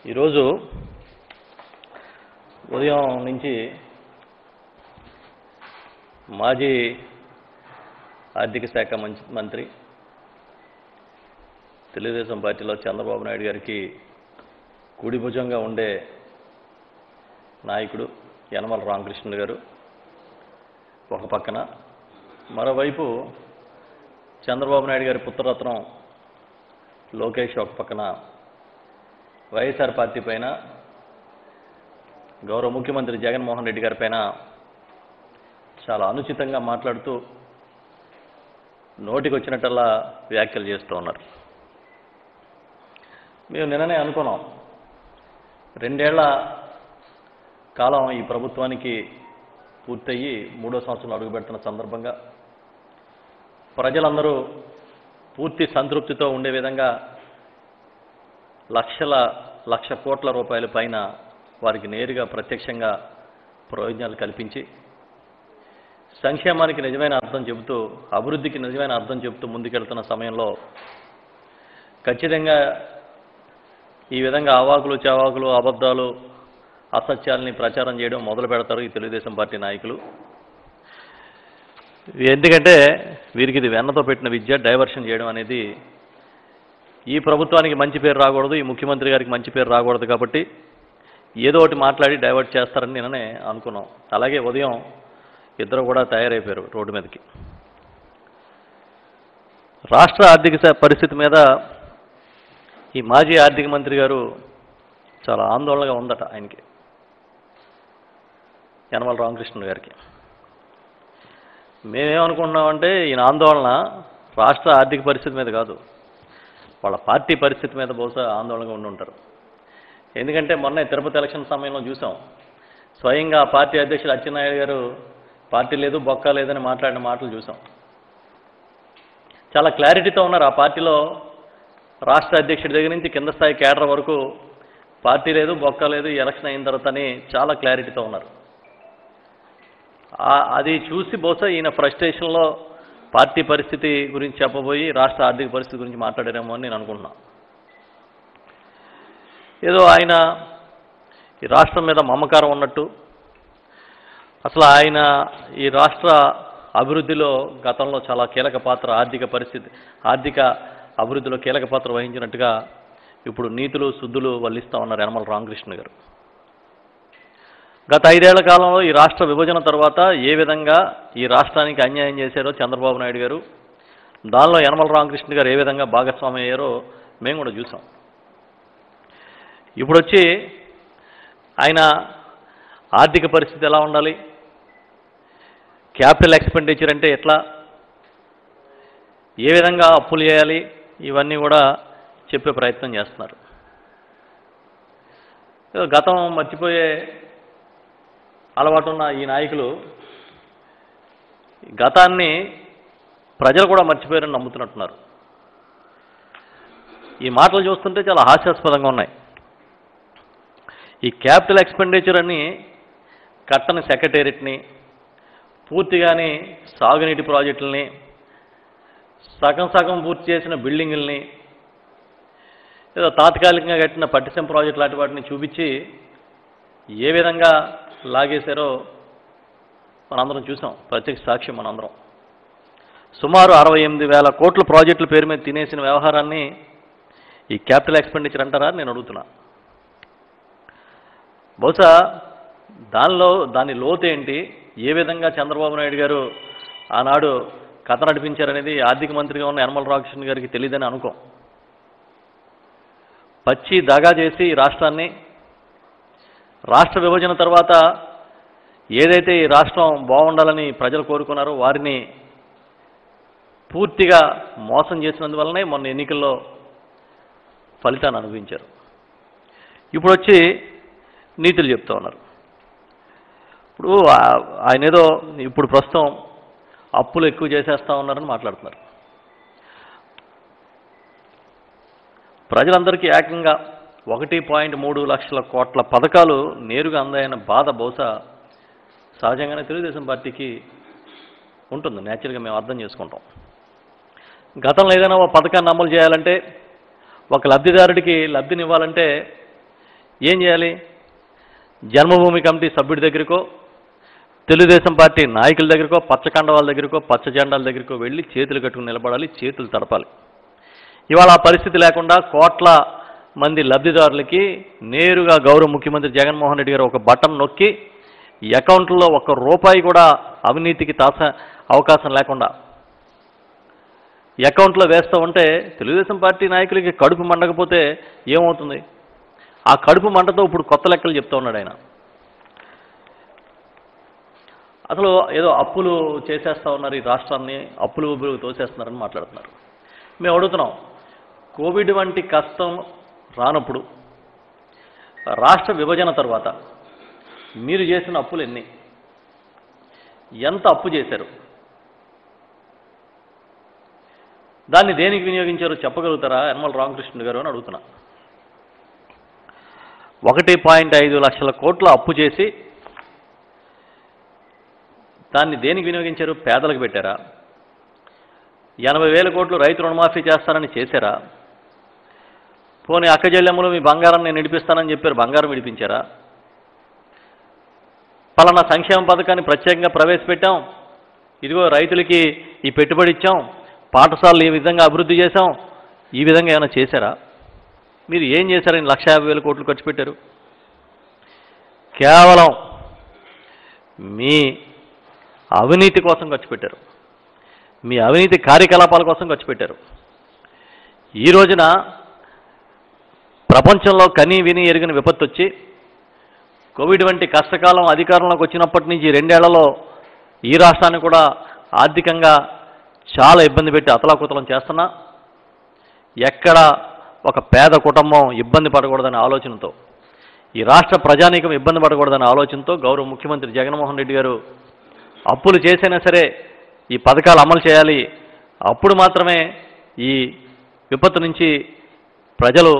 ఈరోజు ఉదయం నుంచి మాజీ ఆర్థిక శాఖ మంచి మంత్రి తెలుగుదేశం పార్టీలో చంద్రబాబు నాయుడు గారికి కుడి భుజంగా ఉండే నాయకుడు యనమల రామకృష్ణుడు గారు ఒక పక్కన మరోవైపు చంద్రబాబు నాయుడు గారి పుత్రరత్నం లోకేష్ ఒక పక్కన వైఎస్ఆర్ పార్టీ పైన గౌరవ ముఖ్యమంత్రి జగన్మోహన్ రెడ్డి గారి పైన చాలా అనుచితంగా మాట్లాడుతూ నోటికి వచ్చినట్టల్లా వ్యాఖ్యలు చేస్తూ ఉన్నారు మేము నిన్ననే అనుకున్నాం రెండేళ్ల కాలం ఈ ప్రభుత్వానికి పూర్తయ్యి మూడో సంవత్సరం అడుగుపెడుతున్న సందర్భంగా ప్రజలందరూ పూర్తి సంతృప్తితో ఉండే విధంగా లక్షల లక్ష కోట్ల రూపాయల పైన వారికి నేరుగా ప్రత్యక్షంగా ప్రయోజనాలు కల్పించి సంక్షేమానికి నిజమైన అర్థం చెబుతూ అభివృద్ధికి నిజమైన అర్థం చెబుతూ ముందుకెళ్తున్న సమయంలో ఖచ్చితంగా ఈ విధంగా అవాకులు చవాకులు అబద్ధాలు అసత్యాలని ప్రచారం చేయడం మొదలు పెడతారు ఈ తెలుగుదేశం పార్టీ నాయకులు ఎందుకంటే వీరికి ఇది వెన్నతో పెట్టిన విద్య డైవర్షన్ చేయడం అనేది ఈ ప్రభుత్వానికి మంచి పేరు రాకూడదు ఈ ముఖ్యమంత్రి గారికి మంచి పేరు రాకూడదు కాబట్టి ఏదో ఒకటి మాట్లాడి డైవర్ట్ చేస్తారని నిన్ననే అనుకున్నాం అలాగే ఉదయం ఇద్దరు కూడా తయారైపోయారు రోడ్డు మీదకి రాష్ట్ర ఆర్థిక శా- పరిస్థితి మీద ఈ మాజీ ఆర్థిక మంత్రి గారు చాలా ఆందోళనగా ఉందట ఆయనకి యనమల రామకృష్ణ గారికి మేమేమనుకుంటున్నామంటే ఈయన ఆందోళన రాష్ట్ర ఆర్థిక పరిస్థితి మీద కాదు వాళ్ళ పార్టీ పరిస్థితి మీద బహుశా ఆందోళనగా ఉండి ఉంటారు ఎందుకంటే మొన్న తిరుపతి ఎలక్షన్ సమయంలో చూసాం స్వయంగా ఆ పార్టీ అధ్యక్షుడు అచ్చెన్నాయుడు గారు పార్టీ లేదు బొక్క లేదని మాట్లాడిన మాటలు చూసాం చాలా క్లారిటీతో ఉన్నారు ఆ పార్టీలో రాష్ట్ర అధ్యక్షుడి దగ్గర నుంచి కింద స్థాయి కేడర్ వరకు పార్టీ లేదు బొక్క లేదు ఈ ఎలక్షన్ అయిన తర్వాత అని చాలా క్లారిటీతో ఉన్నారు ఆ- అది చూసి బహుశా ఈయన ఫ్రస్ట్రేషన్లో పార్టీ పరిస్థితి గురించి చెప్పబోయి రాష్ట్ర ఆర్థిక పరిస్థితి గురించి మాట్లాడారేమో అని నేను అనుకుంటున్నా ఏదో ఆయన ఈ రాష్ట్రం మీద మమకారం ఉన్నట్టు అసలు ఆయన ఈ రాష్ట్ర అభివృద్ధిలో గతంలో చాలా కీలక పాత్ర ఆర్థిక పరిస్థితి ఆర్థిక అభివృద్ధిలో కీలక పాత్ర వహించినట్టుగా ఇప్పుడు నీతులు శుద్ధులు వల్లిస్తా ఉన్నారు యనమల రామకృష్ణ గారు గత ఐదేళ్ల కాలంలో ఈ రాష్ట్ర విభజన తర్వాత ఏ విధంగా ఈ రాష్ట్రానికి అన్యాయం చేశారో చంద్రబాబు నాయుడు గారు దానిలో యనమల రామకృష్ణ గారు ఏ విధంగా భాగస్వామి అయ్యారో మేము కూడా చూసాం ఇప్పుడు వచ్చి ఆయన ఆర్థిక పరిస్థితి ఎలా ఉండాలి క్యాపిటల్ ఎక్స్పెండిచర్ అంటే ఎట్లా ఏ విధంగా అప్పులు చేయాలి ఇవన్నీ కూడా చెప్పే ప్రయత్నం చేస్తున్నారు ఏదో గతం మర్చిపోయే అలవాటు ఉన్న ఈ నాయకులు గతాన్ని ప్రజలు కూడా మర్చిపోయారని నమ్ముతున్నట్టున్నారు ఈ మాటలు చూస్తుంటే చాలా హాస్యాస్పదంగా ఉన్నాయి ఈ క్యాపిటల్ ఎక్స్పెండిచర్ అని కట్టని సెక్రటేరియట్ని పూర్తిగాని సాగునీటి ప్రాజెక్టుల్ని సగం సగం పూర్తి చేసిన బిల్డింగుల్ని ఏదో తాత్కాలికంగా కట్టిన పట్టిసీమ ప్రాజెక్ట్ లాంటి వాటిని చూపించి ఏ విధంగా లాగేశారో మనందరం చూసాం ప్రత్యక్ష సాక్ష్యం మనందరం సుమారు అరవై ఎనిమిది వేల కోట్ల ప్రాజెక్టుల పేరు మీద తినేసిన వ్యవహారాన్ని ఈ క్యాపిటల్ ఎక్స్పెండిచర్ అంటారా అని నేను అడుగుతున్నా బహుశా దానిలో దాని లోతు ఏంటి ఏ విధంగా చంద్రబాబు నాయుడు గారు ఆనాడు కథ నడిపించారనేది ఆర్థిక మంత్రిగా ఉన్న యనమల రామకృష్ణ గారికి తెలియదని అనుకో పచ్చి దగా చేసి ఈ రాష్ట్రాన్ని రాష్ట్ర విభజన తర్వాత ఏదైతే ఈ రాష్ట్రం బాగుండాలని ప్రజలు కోరుకున్నారో వారిని పూర్తిగా మోసం చేసినందువల్లనే మొన్న ఎన్నికల్లో ఫలితాన్ని అనుభవించారు ఇప్పుడు వచ్చి నీతులు చెప్తా ఉన్నారు ఇప్పుడు ఆ- ఆయన ఏదో ఇప్పుడు ప్రస్తుతం అప్పులు ఎక్కువ చేసేస్తా ఉన్నారని మాట్లాడుతున్నారు ప్రజలందరికీ ఏకంగా ఒకటి పాయింట్ మూడు లక్షల కోట్ల పథకాలు నేరుగా అందాయన్న బాధ బహుశా సహజంగానే తెలుగుదేశం పార్టీకి ఉంటుంది న్యాచురల్గా మేము అర్థం చేసుకుంటాం గతంలో ఏదైనా ఒక పథకాన్ని అమలు చేయాలంటే ఒక లబ్ధిదారుడికి లబ్ధినివ్వాలంటే ఏం చేయాలి జన్మభూమి కమిటీ సభ్యుడి దగ్గరకో తెలుగుదేశం పార్టీ నాయకుల దగ్గరకో పచ్చకండవాళ్ళ దగ్గరకో పచ్చ జెండాల దగ్గరకో వెళ్ళి చేతులు కట్టుకుని నిలబడాలి చేతులు తడపాలి ఇవాళ ఆ పరిస్థితి లేకుండా కోట్ల మంది లబ్ధిదారులకి నేరుగా గౌరవ ముఖ్యమంత్రి జగన్మోహన్ రెడ్డి గారు ఒక బటన్ నొక్కి అకౌంట్లో ఒక్క రూపాయి కూడా అవినీతికి తాస అవకాశం లేకుండా అకౌంట్లో వేస్తూ ఉంటే తెలుగుదేశం పార్టీ నాయకులకి కడుపు మండకపోతే ఏమవుతుంది ఆ కడుపు మంటతో ఇప్పుడు కొత్త లెక్కలు చెప్తా ఉన్నాడు ఆయన అసలు ఏదో అప్పులు చేసేస్తా ఉన్నారు ఈ రాష్ట్రాన్ని అప్పులు ఊబులు తోసేస్తున్నారని మాట్లాడుతున్నారు మేము అడుగుతున్నాం కోవిడ్ వంటి కష్టం రానప్పుడు రాష్ట్ర విభజన తర్వాత మీరు చేసిన అప్పులు ఎన్ని ఎంత అప్పు చేశారు దాన్ని దేనికి వినియోగించారో చెప్పగలుగుతారా యనమల రామకృష్ణ గారు అని అడుగుతున్నా ఒకటి పాయింట్ ఐదు లక్షల కోట్ల అప్పు చేసి దాన్ని దేనికి వినియోగించారు పేదలకు పెట్టారా ఎనభై వేల కోట్లు రైతు రుణమాఫీ చేస్తానని చేశారా పోనీ అక్కజెల్లెమ్మలు మీ బంగారం నేను విడిపిస్తానని చెప్పారు బంగారం విడిపించారా పలానా సంక్షేమ పథకాన్ని ప్రత్యేకంగా ప్రవేశపెట్టాం ఇదిగో రైతులకి ఈ పెట్టుబడి ఇచ్చాం పాఠశాలలు ఈ విధంగా అభివృద్ధి చేశాం ఈ విధంగా ఏమైనా చేశారా మీరు ఏం చేశారని లక్ష యాభై వేల కోట్లు ఖర్చు పెట్టారు కేవలం మీ అవినీతి కోసం ఖర్చు పెట్టారు మీ అవినీతి కార్యకలాపాల కోసం ఖర్చు పెట్టారు ఈ రోజున ప్రపంచంలో కని విని ఎరిగిన విపత్తు వచ్చి కోవిడ్ వంటి కష్టకాలం అధికారంలోకి వచ్చినప్పటి నుంచి రెండేళ్లలో ఈ రాష్ట్రాన్ని కూడా ఆర్థికంగా చాలా ఇబ్బంది పెట్టి అతలాకుతలం చేస్తున్నా ఎక్కడ ఒక పేద కుటుంబం ఇబ్బంది పడకూడదనే ఆలోచనతో ఈ రాష్ట్ర ప్రజానీకం ఇబ్బంది పడకూడదనే ఆలోచనతో గౌరవ ముఖ్యమంత్రి జగన్మోహన్ రెడ్డి గారు అప్పులు చేసైనా సరే ఈ పథకాలు అమలు చేయాలి అప్పుడు మాత్రమే ఈ విపత్తు నుంచి ప్రజలు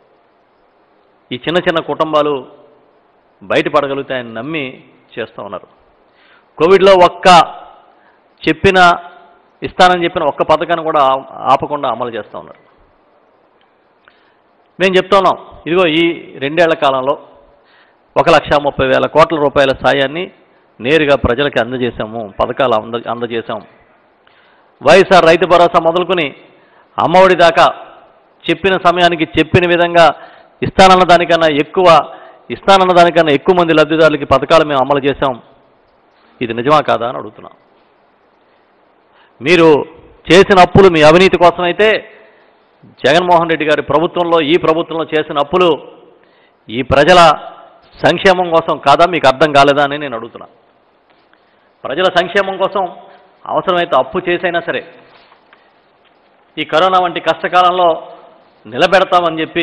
ఈ చిన్న చిన్న కుటుంబాలు బయటపడగలుగుతాయని నమ్మి చేస్తూ ఉన్నారు కోవిడ్లో ఒక్క చెప్పిన ఇస్తానని చెప్పిన ఒక్క పథకాన్ని కూడా ఆ- ఆపకుండా అమలు చేస్తూ ఉన్నారు మేము చెప్తా ఉన్నాం ఇదిగో ఈ రెండేళ్ల కాలంలో ఒక లక్ష ముప్పై వేల కోట్ల రూపాయల సాయాన్ని నేరుగా ప్రజలకి అందజేశాము పథకాలు అంద అందజేశాం వైఎస్ఆర్ రైతు భరోసా మొదలుకొని అమ్మఒడి దాకా చెప్పిన సమయానికి చెప్పిన విధంగా ఇస్తానన్న దానికన్నా ఎక్కువ ఇస్తానన్న దానికన్నా ఎక్కువ మంది లబ్ధిదారులకి పథకాలు మేము అమలు చేశాం ఇది నిజమా కాదా అని అడుగుతున్నాం మీరు చేసిన అప్పులు మీ అవినీతి కోసమైతే జగన్మోహన్ రెడ్డి గారి ప్రభుత్వంలో ఈ ప్రభుత్వంలో చేసిన అప్పులు ఈ ప్రజల సంక్షేమం కోసం కాదా మీకు అర్థం కాలేదా అని నేను అడుగుతున్నా ప్రజల సంక్షేమం కోసం అవసరమైతే అప్పు చేసైనా సరే ఈ కరోనా వంటి కష్టకాలంలో నిలబెడతామని చెప్పి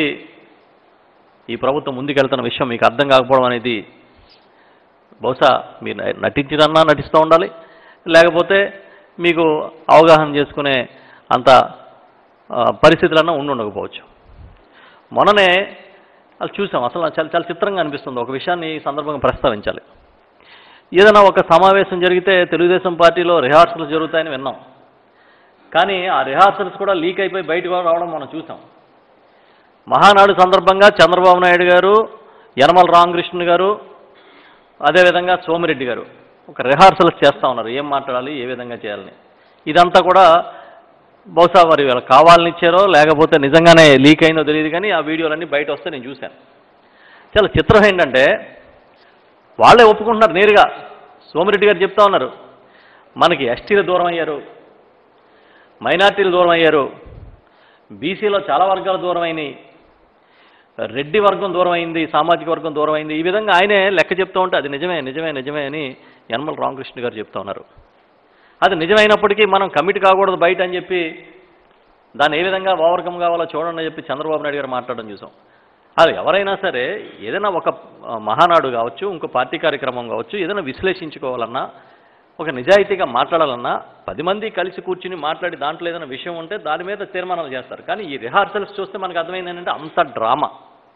ఈ ప్రభుత్వం ముందుకెళ్తున్న విషయం మీకు అర్థం కాకపోవడం అనేది బహుశా మీరు న- నటించినన్నా నటిస్తూ ఉండాలి లేకపోతే మీకు అవగాహన చేసుకునే అంత ఆ, పరిస్థితులన్నా ఉండి ఉండకపోవచ్చు మొన్ననే అది చూసాం అసలు నాకు చాలా చాలా చిత్రంగా అనిపిస్తుంది ఒక విషయాన్ని ఈ సందర్భంగా ప్రస్తావించాలి ఏదైనా ఒక సమావేశం జరిగితే తెలుగుదేశం పార్టీలో రిహార్సల్స్ జరుగుతాయని విన్నాం కానీ ఆ రిహార్సల్స్ కూడా లీక్ అయిపోయి బయటకు రావడం మనం చూసాం మహానాడు సందర్భంగా చంద్రబాబు నాయుడు గారు యనమల రామకృష్ణ గారు అదేవిధంగా సోమిరెడ్డి గారు ఒక రిహార్సల్స్ చేస్తూ ఉన్నారు ఏం మాట్లాడాలి ఏ విధంగా చేయాలని ఇదంతా కూడా బహుశా మరి వీళ్ళకి కావాలని ఇచ్చారో లేకపోతే నిజంగానే లీక్ అయిందో తెలియదు కానీ ఆ వీడియోలన్నీ బయట వస్తే నేను చూశాను చాలా చిత్రం ఏంటంటే వాళ్ళే ఒప్పుకుంటున్నారు నేరుగా సోమిరెడ్డి గారు చెప్తా ఉన్నారు మనకి ఎస్టీలు దూరం అయ్యారు మైనార్టీలు దూరం అయ్యారు బీసీలో చాలా వర్గాలు దూరం అయినాయి రెడ్డి వర్గం దూరం అయింది సామాజిక వర్గం దూరం అయింది ఈ విధంగా ఆయనే లెక్క చెప్తూ ఉంటే అది నిజమే నిజమే నిజమే అని యనమల రామకృష్ణ గారు చెప్తా ఉన్నారు అది నిజమైనప్పటికీ మనం కమిట్ కాకూడదు బయట అని చెప్పి దాన్ని ఏ విధంగా ఓవర్కమ్ కావాలో చూడండి అని చెప్పి చంద్రబాబు నాయుడు గారు మాట్లాడడం చూసాం అది ఎవరైనా సరే ఏదైనా ఒక ఆ, మహానాడు కావచ్చు ఇంకో పార్టీ కార్యక్రమం కావచ్చు ఏదైనా విశ్లేషించుకోవాలన్నా ఒక నిజాయితీగా మాట్లాడాలన్నా పది మంది కలిసి కూర్చుని మాట్లాడి దాంట్లో ఏదైనా విషయం ఉంటే దాని మీద తీర్మానాలు చేస్తారు కానీ ఈ రిహార్సల్స్ చూస్తే మనకు అర్థమైంది ఏంటంటే అంత డ్రామా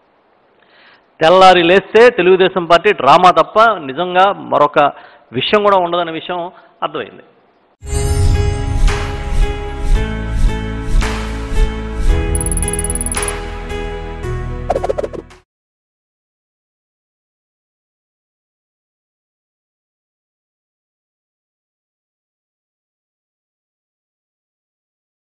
తెల్లారి లేస్తే తెలుగుదేశం పార్టీ డ్రామా తప్ప నిజంగా మరొక విషయం కూడా ఉండదనే విషయం అర్థమైంది